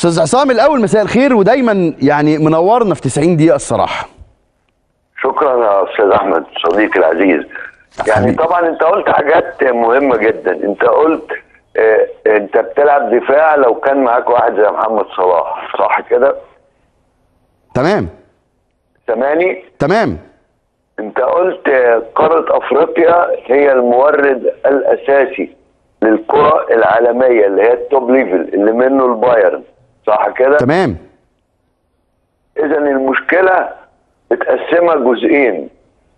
استاذ عصام الاول مساء الخير ودايما يعني منورنا في 90 دقيقه الصراحه شكرا يا استاذ احمد صديقي العزيز يعني حبيبي. طبعا انت قلت حاجات مهمه جدا انت قلت اه انت بتلعب دفاع لو كان معاك واحد زي محمد صلاح صح كده تمام سامعني تمام انت قلت آه، قاره افريقيا هي المورد الاساسي للكره العالميه اللي هي التوب ليفل اللي منه البايرن صح كده تمام اذا المشكله متقسمه جزئين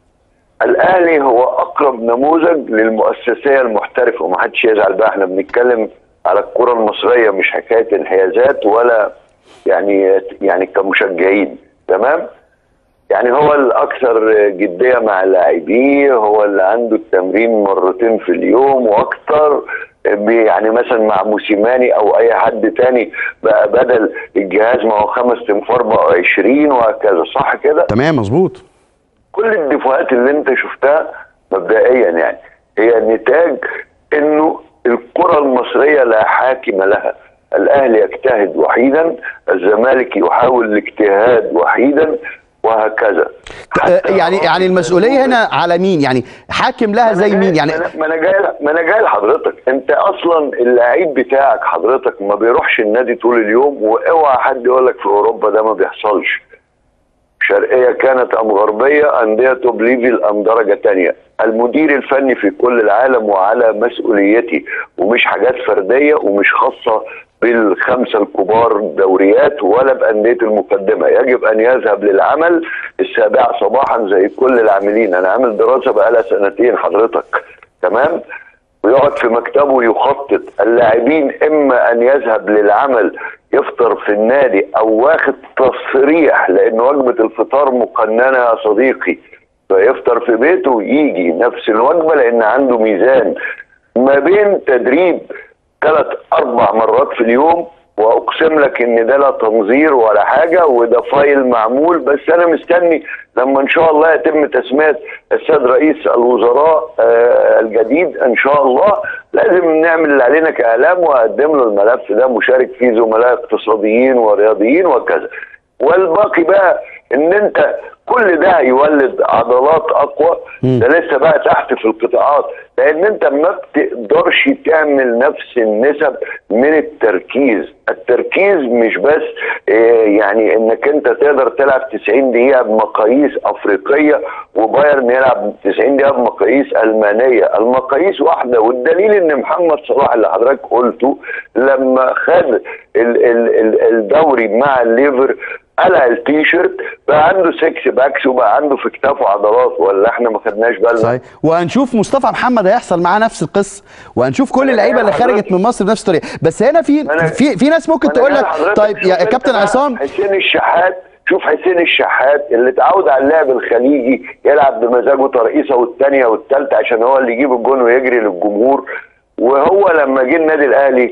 الاهلي هو اقرب نموذج للمؤسسيه المحترفه ومحدش يزعل بقى احنا بنتكلم على الكره المصريه مش حكايه انحيازات ولا يعني يعني كمشجعين تمام يعني هو الاكثر جديه مع لاعبيه هو اللي عنده التمرين مرتين في اليوم واكثر بي- يعني مثلا مع موسيماني او اي حد تاني بقى بدل الجهاز ما هو خمس تنفار بقى 20 وهكذا صح كده؟ تمام مظبوط كل الدفاعات اللي انت شفتها مبدئيا يعني هي نتاج انه الكره المصريه لا حاكم لها الاهلي يجتهد وحيدا الزمالك يحاول الاجتهاد وحيدا وهكذا آه، يعني يعني المسؤوليه هنا على مين يعني حاكم لها زي مين يعني ما انا ما انا جاي ما انا جاي لحضرتك انت اصلا اللعيب بتاعك حضرتك ما بيروحش النادي طول اليوم واوعى حد يقول لك في اوروبا ده ما بيحصلش شرقيه كانت ام غربيه انديه توب ليفل ام درجه تانية المدير الفني في كل العالم وعلى مسؤوليتي ومش حاجات فرديه ومش خاصه بالخمسه الكبار دوريات ولا بانديه المقدمه يجب ان يذهب للعمل السابعه صباحا زي كل العاملين انا عامل دراسه بقالها سنتين حضرتك تمام ويقعد في مكتبه يخطط اللاعبين اما ان يذهب للعمل يفطر في النادي او واخد تصريح لان وجبه الفطار مقننه يا صديقي فيفطر في بيته ويجي نفس الوجبه لان عنده ميزان ما بين تدريب ثلاث اربع مرات في اليوم واقسم لك ان ده لا تنظير ولا حاجه وده فايل معمول بس انا مستني لما ان شاء الله يتم تسميه السيد رئيس الوزراء آه الجديد ان شاء الله لازم نعمل اللي علينا كاعلام واقدم له الملف ده مشارك فيه زملاء اقتصاديين ورياضيين وكذا والباقي بقى ان انت كل ده هيولد عضلات اقوى ده لسه بقى تحت في القطاعات لان انت ما بتقدرش تعمل نفس النسب من التركيز التركيز مش بس إيه يعني انك انت تقدر تلعب 90 دقيقه بمقاييس افريقيه وبايرن يلعب 90 دقيقه بمقاييس المانيه المقاييس واحده والدليل ان محمد صلاح اللي حضرتك قلته لما خد ال ال ال الدوري مع الليفر قلع التيشيرت بقى عنده 6 باكس وبقى عنده في كتافه عضلات ولا احنا ما خدناش بالنا صحيح وهنشوف مصطفى محمد هيحصل معاه نفس القصه وهنشوف كل اللعيبه اللي خرجت من مصر بنفس الطريقه بس هنا في أنا- في في ناس ممكن أنا تقول جاي لك لحضرتك. طيب شوف يا أنت كابتن بقى عصام حسين الشحات شوف حسين الشحات اللي اتعود على اللعب الخليجي يلعب بمزاجه ترقيصه والثانيه والثالثه عشان هو اللي يجيب الجون ويجري للجمهور وهو لما جه النادي الاهلي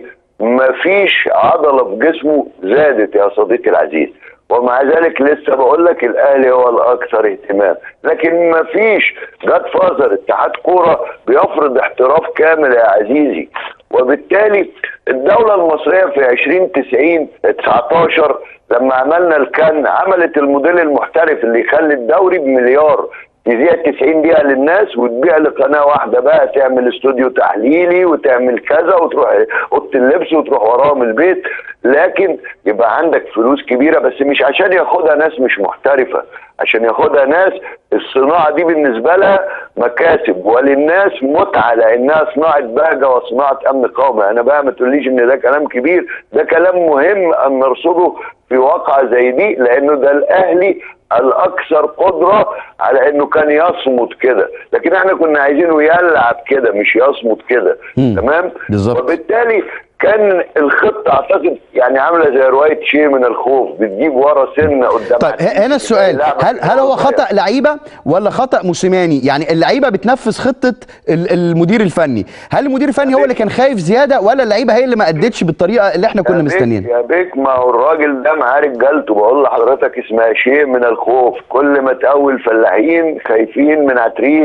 مفيش عضله في جسمه زادت يا صديقي العزيز ومع ذلك لسه بقول لك الاهلي هو الاكثر اهتمام لكن مفيش جاد فازر اتحاد كوره بيفرض احتراف كامل يا عزيزي وبالتالي الدولة المصرية في 2090 19 لما عملنا الكان عملت الموديل المحترف اللي يخلي الدوري بمليار تذيع 90 دقيقة للناس وتبيع لقناة واحدة بقى تعمل استوديو تحليلي وتعمل كذا وتروح أوضة اللبس وتروح وراهم البيت لكن يبقى عندك فلوس كبيرة بس مش عشان ياخدها ناس مش محترفة عشان ياخدها ناس الصناعة دي بالنسبة لها مكاسب وللناس متعة لأنها صناعة بهجة وصناعة أمن قومي أنا بقى ما تقوليش إن ده كلام كبير ده كلام مهم أن نرصده في واقعة زي دي لأنه ده الأهلي الاكثر قدره على انه كان يصمت كده لكن احنا كنا عايزينه يلعب كده مش يصمت كده مم. تمام بالظبط. وبالتالي كان الخطه اعتقد يعني عامله زي روايه شيء من الخوف بتجيب ورا سنه قدام طيب حديد. ه- هنا السؤال اللعبة هل هل هو بتبقى خطا لعيبه ولا خطا موسيماني يعني اللعيبه بتنفذ خطه ال- المدير الفني هل المدير الفني هو اللي كان خايف زياده ولا اللعيبه هي اللي ما ادتش بالطريقه اللي احنا كنا يا بيك- مستنيينها يا بيك ما هو الراجل ده معاه رجالته بقول لحضرتك اسمها شيء من الخوف كل ما تقول فلاحين خايفين من عتريس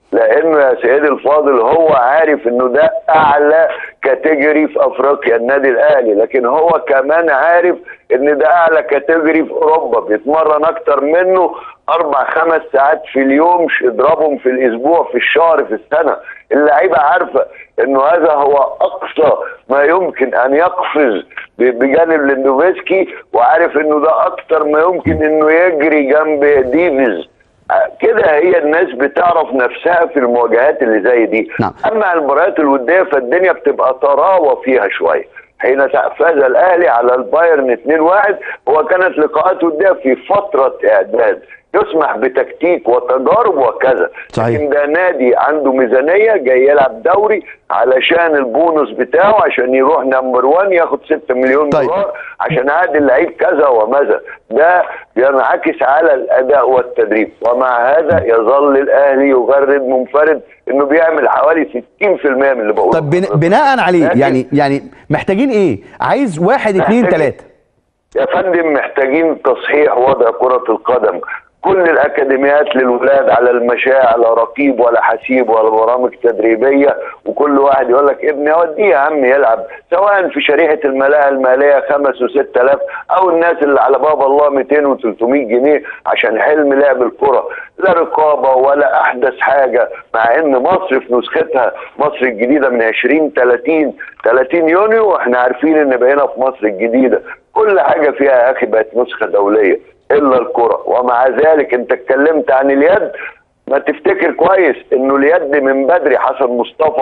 لانه يا سيدي الفاضل هو عارف انه ده اعلى كاتيجوري في افريقيا النادي الاهلي لكن هو كمان عارف ان ده اعلى كاتيجوري في اوروبا بيتمرن اكتر منه اربع خمس ساعات في اليوم اضربهم في الاسبوع في الشهر في السنه اللعيبه عارفه انه هذا هو اقصى ما يمكن ان يقفز بجانب لندوفسكي وعارف انه ده اكتر ما يمكن انه يجري جنب ديفيز كده هي الناس بتعرف نفسها في المواجهات اللي زي دي نعم. اما المباريات الوديه فالدنيا بتبقى طراوه فيها شويه حين فاز الاهلي على البايرن 2-1 وكانت لقاءات وديه في فتره اعداد يسمح بتكتيك وتجارب وكذا صحيح. لكن ده نادي عنده ميزانيه جاي يلعب دوري علشان البونص بتاعه عشان يروح نمبر 1 ياخد 6 مليون طيب. دولار عشان عاد اللعيب كذا وماذا ده بينعكس على الاداء والتدريب ومع هذا يظل الاهلي يغرد منفرد انه بيعمل حوالي 60% من اللي بقوله طب بن- بناء عليه لكن- يعني يعني محتاجين ايه عايز واحد اتنين محتاجين- تلاته يا فندم محتاجين تصحيح وضع كرة القدم كل الأكاديميات للولاد على المشاة لا رقيب ولا حسيب ولا برامج تدريبية وكل واحد يقول لك ابني اوديه يا عم يلعب سواء في شريحة الملاهي المالية خمس وست آلاف أو الناس اللي على باب الله 200 و 300 جنيه عشان حلم لعب الكرة لا رقابة ولا أحدث حاجة مع إن مصر في نسختها مصر الجديدة من 20 30 30 يونيو واحنا عارفين إن بقينا في مصر الجديدة كل حاجة فيها يا أخي بقت نسخة دولية إلا الكرة ومع ذلك أنت اتكلمت عن اليد ما تفتكر كويس انه اليد من بدري حسن مصطفى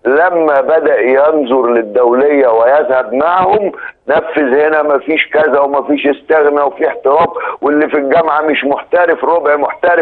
لما بدا ينظر للدوليه ويذهب معهم نفذ هنا مفيش كذا ومفيش استغنى وفي احتراف واللي في الجامعه مش محترف ربع محترف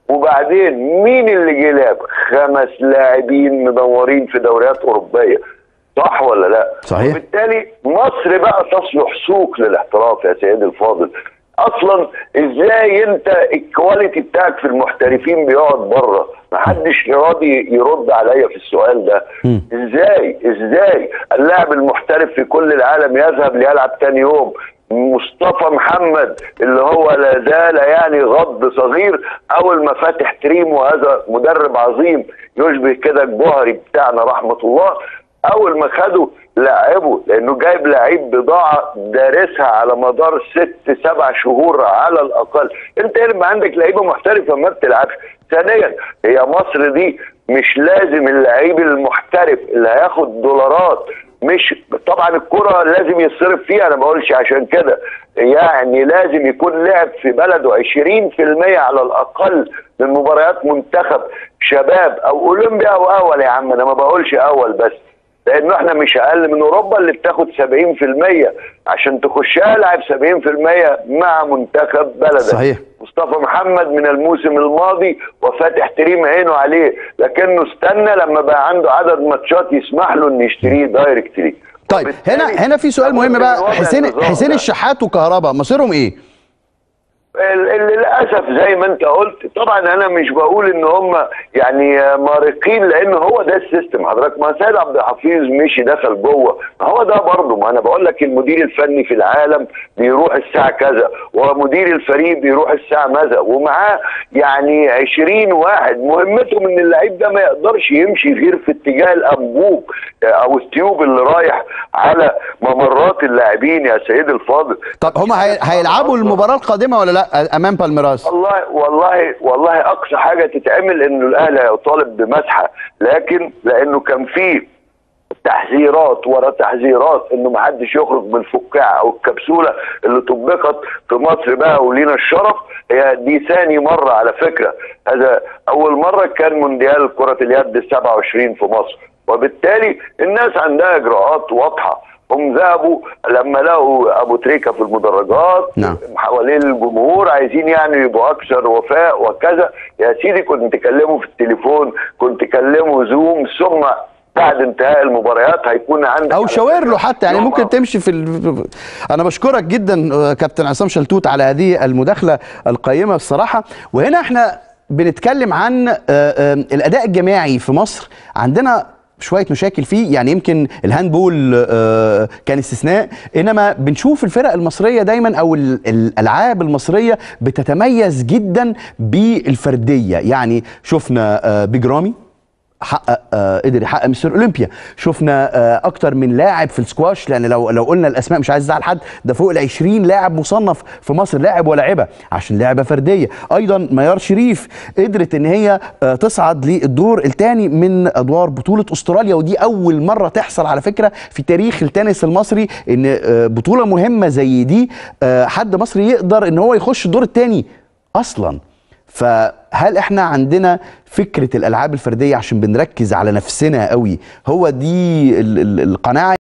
وبعدين مين اللي جه لعب؟ خمس لاعبين مدورين في دوريات اوروبيه صح ولا لا؟ صحيح. وبالتالي مصر بقى تصلح سوق للاحتراف يا سيدي الفاضل اصلا ازاي انت الكواليتي بتاعك في المحترفين بيقعد بره محدش راضي يرد عليا في السؤال ده مم. ازاي ازاي اللاعب المحترف في كل العالم يذهب ليلعب تاني يوم مصطفى محمد اللي هو لا زال يعني غض صغير اول ما فاتح تريم وهذا مدرب عظيم يشبه كده الجوهري بتاعنا رحمه الله اول ما خده لعبه لانه جايب لعيب بضاعه دارسها على مدار ست سبع شهور على الاقل انت يبقى عندك لعيبه محترفه ما بتلعبش ثانيا هي مصر دي مش لازم اللعيب المحترف اللي هياخد دولارات مش طبعا الكرة لازم يصرف فيها انا ما بقولش عشان كده يعني لازم يكون لعب في بلده 20% على الاقل من مباريات منتخب شباب او اولمبيا او اول يا عم انا ما بقولش اول بس لانه احنا مش اقل من اوروبا اللي بتاخد 70% عشان تخشها لاعب 70% مع منتخب بلدك صحيح. مصطفى محمد من الموسم الماضي وفاتح تريم عينه عليه لكنه استنى لما بقى عنده عدد ماتشات يسمح له انه يشتريه دايركتلي طيب هنا هنا في سؤال مهم بقى حسين حسين الشحات وكهربا مصيرهم ايه ال- ال- للاسف زي ما انت قلت طبعا انا مش بقول ان هم يعني مارقين لان هو ده السيستم حضرتك ما سيد عبد الحفيظ مشي دخل جوه ما هو ده برضه ما انا بقول لك المدير الفني في العالم بيروح الساعه كذا ومدير الفريق بيروح الساعه ماذا ومعاه يعني 20 واحد مهمتهم ان اللعيب ده ما يقدرش يمشي غير في اتجاه الانبوب او التيوب اللي رايح على ممرات اللاعبين يا سيدي الفاضل طب هم هي- هيلعبوا المباراه القادمه ولا لا امام بالميراس والله والله والله اقصى حاجه تتعمل انه الاهلي هيطالب بمسحه لكن لانه كان فيه تحذيرات ورا تحذيرات انه ما حدش يخرج من الفقاعه او الكبسوله اللي طبقت في مصر بقى ولينا الشرف هي دي ثاني مره على فكره هذا اول مره كان مونديال كره اليد ال 27 في مصر وبالتالي الناس عندها اجراءات واضحه هم ذهبوا لما لقوا ابو تريكه في المدرجات نعم. حوالين الجمهور عايزين يعني يبقوا اكثر وفاء وكذا يا سيدي كنت تكلمه في التليفون كنت تكلمه زوم ثم بعد انتهاء المباريات هيكون عندك او على شاور فكرة له حتى يعني يوم ممكن أو- تمشي في ال... انا بشكرك جدا آه، كابتن عصام شلتوت على هذه المداخله القيمه الصراحه وهنا احنا بنتكلم عن آه، آه، الاداء الجماعي في مصر عندنا شويه مشاكل فيه يعني يمكن الهاندبول آه، كان استثناء انما بنشوف الفرق المصريه دايما او ال- الالعاب المصريه بتتميز جدا بالفرديه يعني شفنا آه، بيج رامي حقق آه قدر يحقق مستر اولمبيا شفنا آه اكتر من لاعب في السكواش لان لو لو قلنا الاسماء مش عايز ازعل حد ده فوق ال 20 لاعب مصنف في مصر لاعب ولاعبه عشان لعبه فرديه ايضا ميار شريف قدرت ان هي آه تصعد للدور الثاني من ادوار بطوله استراليا ودي اول مره تحصل على فكره في تاريخ التنس المصري ان آه بطوله مهمه زي دي آه حد مصري يقدر ان هو يخش الدور الثاني اصلا فهل احنا عندنا فكره الالعاب الفرديه عشان بنركز على نفسنا قوي هو دي ال- ال- القناعه